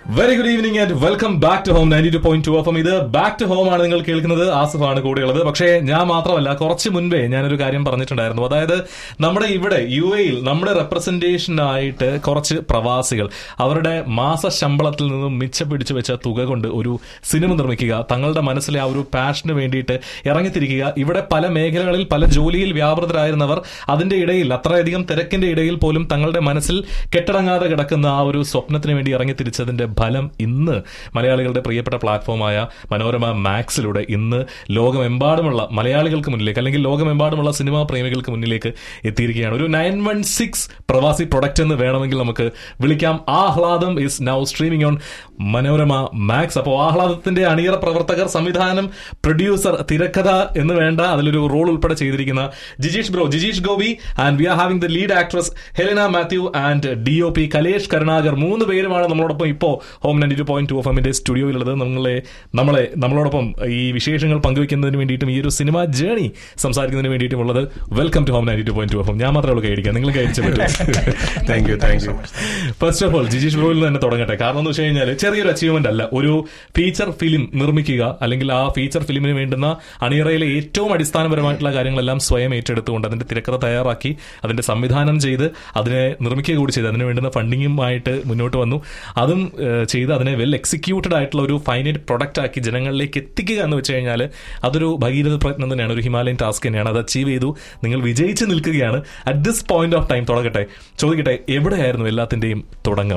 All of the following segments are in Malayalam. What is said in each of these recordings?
Very good evening and welcome back to home ninety two point two F ഇത് ബാക്ക് ടു ഹോം ആണ് നിങ്ങൾ കേൾക്കുന്നത് ആസിഫ് ആണ് കൂടെയുള്ളത് പക്ഷേ ഞാൻ മാത്രമല്ല കുറച്ച് മുൻപേ ഞാനൊരു കാര്യം പറഞ്ഞിട്ടുണ്ടായിരുന്നു അതായത് നമ്മുടെ ഇവിടെ യു എയിൽ നമ്മുടെ റെപ്രസെന്റേഷനായിട്ട് കുറച്ച് പ്രവാസികൾ അവരുടെ മാസ ശമ്പളത്തിൽ നിന്നും മിച്ചം പിടിച്ചു വെച്ച തുക കൊണ്ട് ഒരു സിനിമ നിർമ്മിക്കുക തങ്ങളുടെ മനസ്സിലെ ആ ഒരു പാഷന് വേണ്ടിയിട്ട് ഇറങ്ങിത്തിരിക്കുക ഇവിടെ പല മേഖലകളിൽ പല ജോലിയിൽ വ്യാപൃതരായിരുന്നവർ അതിന്റെ ഇടയിൽ അത്രയധികം തിരക്കിന്റെ ഇടയിൽ പോലും തങ്ങളുടെ മനസ്സിൽ കെട്ടടങ്ങാതെ കിടക്കുന്ന ആ ഒരു സ്വപ്നത്തിന് വേണ്ടി ഇറങ്ങിത്തിരിച്ചതിന്റെ ഫലം ഇന്ന് മലയാളികളുടെ പ്രിയപ്പെട്ട പ്ലാറ്റ്ഫോമായ മനോരമ മാക്സിലൂടെ ഇന്ന് ലോകമെമ്പാടുമുള്ള മലയാളികൾക്ക് മുന്നിലേക്ക് അല്ലെങ്കിൽ ലോകമെമ്പാടുമുള്ള സിനിമാ പ്രേമികൾക്ക് മുന്നിലേക്ക് എത്തിയിരിക്കുകയാണ് ഒരു നയൻ വൺ സിക്സ് പ്രവാസി പ്രൊഡക്റ്റ് എന്ന് വേണമെങ്കിൽ നമുക്ക് വിളിക്കാം ആഹ്ലാദം is now streaming on Manorama Max അപ്പോൾ ആഹ്ലാദത്തിന്റെ അണിയറ പ്രവർത്തകർ സംവിധാനം പ്രൊഡ്യൂസർ തിരക്കഥ എന്ന് വേണ്ട അതിലൊരു റോൾ ഉൾപ്പെടെ ചെയ്തിരിക്കുന്ന Jijeesh bro Jijeesh Gopi and we are having the lead actress Helena Mathew and D O P Kalesh Karunakar മൂന്ന് പേരുമാണ് നമ്മളോടൊപ്പം ഇപ്പോൾ home ninety two point two F എമ്മിന്റെ സ്റ്റുഡിയോയിലുള്ളത് നമ്മളെ നമ്മളെ നമ്മളോടൊപ്പം ഈ വിശേഷങ്ങൾ പങ്കുവെക്കുന്നതിന് വേണ്ടിയിട്ടും ഈ ഒരു സിനിമ ജേണി സംസാരിക്കുന്നതിന് വേണ്ടിയിട്ടും ഉള്ളത് welcome to home ninety two point two F M ഞാൻ മാത്രമേ ഉള്ളൂ കൈയടിക്കാം നിങ്ങൾ കൈയടിച്ചു Thank you, thank you. First of all Jijeesh ബ്രോയിൽ നിന്ന് തന്നെ തുടങ്ങട്ടെ കാരണം എന്ന് വെച്ച് കഴിഞ്ഞാൽ ചെറിയൊരു അച്ചീവ്മെന്റ് അല്ല ഒരു ഫീച്ചർ ഫിലിം നിർമ്മിക്കുക അല്ലെങ്കിൽ ആ ഫീച്ചർ ഫിലിമിന് വേണ്ടുന്ന അണിയറയിലെ ഏറ്റവും അടിസ്ഥാനപരമായിട്ടുള്ള കാര്യങ്ങളെല്ലാം സ്വയം ഏറ്റെടുത്തുകൊണ്ട് അതിന്റെ തിരക്കഥ തയ്യാറാക്കി അതിന്റെ സംവിധാനം ചെയ്ത് അതിനെ നിർമ്മിക്കുക കൂടി ചെയ്ത് അതിന് വേണ്ടുന്ന ഫണ്ടിങ്ങുമായിട്ട് മുന്നോട്ട് വന്നു അതും ഏഹ്, ചെയ്ത് അതിനെ വെൽ എക്സിക്യൂട്ടഡ് ആയിട്ടുള്ള ഒരു ഫൈനൈറ്റ് പ്രൊഡക്റ്റ് ആക്കി ജനങ്ങളിലേക്ക് എത്തിക്കുക എന്ന് വെച്ച് കഴിഞ്ഞാൽ അതൊരു ഭഗീരഥ പ്രയത്നം തന്നെയാണ് ഒരു ഹിമാലയൻ ടാസ്ക് തന്നെയാണ് അത് അച്ചീവ് ചെയ്തു നിങ്ങൾ വിജയിച്ച് നിൽക്കുകയാണ് at this point of time തുടങ്ങട്ടെ ചോദിക്കട്ടെ എവിടെയായിരുന്നു എല്ലാത്തിന്റെയും തുടക്കം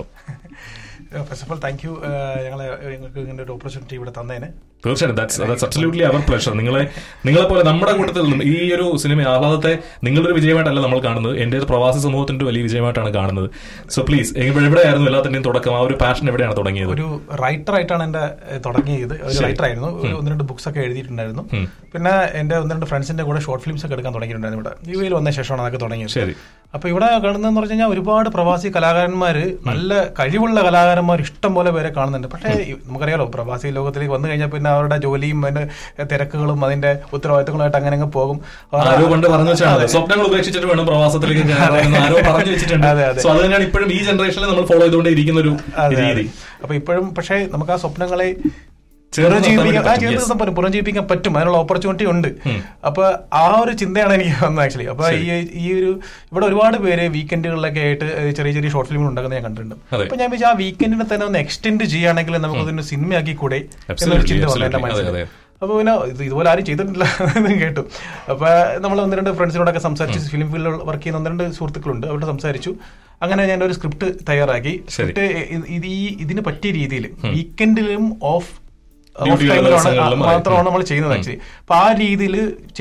first of all thank you ഞങ്ങളെ ഞങ്ങൾക്ക് ഇങ്ങനെ ഒരു ഓപ്പർച്യൂണിറ്റി ഇവിടെ തന്നതിന് തീർച്ചയായും that's that's absolutely our pleasure നിങ്ങളെ നിങ്ങളെ പോലെ നമ്മുടെ കൂട്ടത്തിൽ നിന്നും ഈ ഒരു സിനിമ ആഹ്ലാദത്തെ നിങ്ങളുടെ ഒരു വിജയമായിട്ടല്ല നമ്മൾ കാണുന്നത് എന്റെ ഒരു പ്രവാസി സമൂഹത്തിന്റെ ഒരു വലിയ വിജയമായിട്ടാണ് കാണുന്നത് സോ പ്ലീസ് എവിടെയായിരുന്നു എല്ലാത്തിന്റെയും തുടക്കം ആ ഒരു പാഷൻ എവിടെയാണ് തുടങ്ങിയത് ഒരു റൈറ്റർ ആയിട്ടാണ് എന്റെ ഏഹ്, തുടങ്ങിയത് ഒരു ശരി. റൈറ്റർ ആയിരുന്നു ഒരു ഒന്ന് രണ്ട് ബുക്സ് ഒക്കെ എഴുതിയിട്ടുണ്ടായിരുന്നു പിന്നെ എന്റെ ഒന്ന് രണ്ട് ഫ്രണ്ട്സിന്റെ കൂടെ ഷോർട്ട് ഫിലിംസ് ഒക്കെ എടുക്കാൻ തുടങ്ങിയിട്ടുണ്ടായിരുന്നു ഇവിടെ യു എയിൽ വന്ന ശേഷമാണ് അതൊക്കെ തുടങ്ങിയത് ശരി അപ്പൊ ഇവിടെ കാണുന്നതെന്ന് പറഞ്ഞു കഴിഞ്ഞാൽ ഒരുപാട് പ്രവാസി കലാകാരന്മാര് നല്ല കഴിവുള്ള കലാകാരന്മാർ ഇഷ്ടം പോലെ പേരെ കാണുന്നുണ്ട് പക്ഷേ ഈ നമുക്കറിയാലോ പ്രവാസി ലോകത്തിലേക്ക് വന്നു കഴിഞ്ഞാൽ പിന്നെ അവരുടെ ജോലിയും അതിന്റെ തിരക്കുകളും അതിന്റെ ഉത്തരവാദിത്തങ്ങളുമായിട്ട് അങ്ങനെ അങ്ങ് പോകും അവർ- ആരോ പണ്ട് പറഞ്ഞു വെച്ചാണ് സ്വപ്നങ്ങൾ ഉപേക്ഷിച്ചിട്ട് വേണം പ്രവാസത്തിലേക്ക് കയറാമെന്ന് ആരോ പറഞ്ഞു വെച്ചിട്ടുണ്ട് അതെ, അതെ. സോ അത് തന്നെയാണ് ഇപ്പോഴും ഈ ജനറേഷനിൽ നമ്മൾ ഫോളോ ചെയ്തുകൊണ്ടേ ഇരിക്കുന്ന ഒരു അതെ, അതെ. രീതി അപ്പൊ ഇപ്പോഴും പക്ഷേ നമുക്ക് ആ സ്വപ്നങ്ങളെ ചേർത്ത് പുനരുജ്ജീവിപ്പിക്കാൻ ആ, നിർത്താൻ ചേർത്ത് പറ്റും. നിർത്താൻ പറ്റും പുനരുജ്ജീവിപ്പിക്കാൻ പറ്റും അതിനുള്ള ഓപ്പർച്യൂണിറ്റി ഉണ്ട് അപ്പൊ ആ ഒരു ചിന്തയാണ് എനിക്ക് വന്നത് ആക്ച്വലി അപ്പൊ ഈ ഈ ഒരു ഇവിടെ ഒരുപാട് പേര് വീക്കെൻഡുകളിലൊക്കെ ആയിട്ട് ചെറിയ ചെറിയ ഷോർട്ട് ഫിലിമുകൾ ഉണ്ടാക്കുന്നത് ഞാൻ കണ്ടിട്ടുണ്ട് അതെ. അപ്പൊ ഞാൻ വിചാരിച്ചു ആ വീക്കെൻഡിനെ തന്നെ ഒന്ന് എക്സ്റ്റെൻഡ് ചെയ്യുകയാണെങ്കിൽ നമുക്ക് അതൊരു സിനിമയാക്കി കൂടെ എന്നൊരു Absolutely, ചിന്ത വന്നു എന്റെ absolutely. അതെ, മനസ്സിൽ അതെ. അപ്പൊ പിന്നെ ഇത് ഇതുപോലെ ആരും ചെയ്തിട്ടില്ല എന്ന് കേട്ടു അപ്പൊ നമ്മൾ ഒന്ന് രണ്ട് ഫ്രണ്ട്സിനോടൊക്കെ സംസാരിച്ച് ഫിലിം ഫീൽഡിൽ വർക്ക് ചെയ്യുന്ന ഒന്ന് രണ്ട് സുഹൃത്തുക്കളുണ്ട് അവരോട് സംസാരിച്ചു അങ്ങനെ ഞാൻ ഒരു സ്ക്രിപ്റ്റ് തയ്യാറാക്കി ശരി. സ്ക്രിപ്റ്റ് ഇത് ഈ ഇതിന് പറ്റിയ രീതിയിൽ വീക്കെൻഡിലും ഓഫ് Duty ഉള്ള ടൈമിലാണ് ദിവസങ്ങളിലും മാത്രമാണ് നമ്മൾ ചെയ്യുന്നത് ആക്ച്വലി അപ്പൊ ആ രീതിയിൽ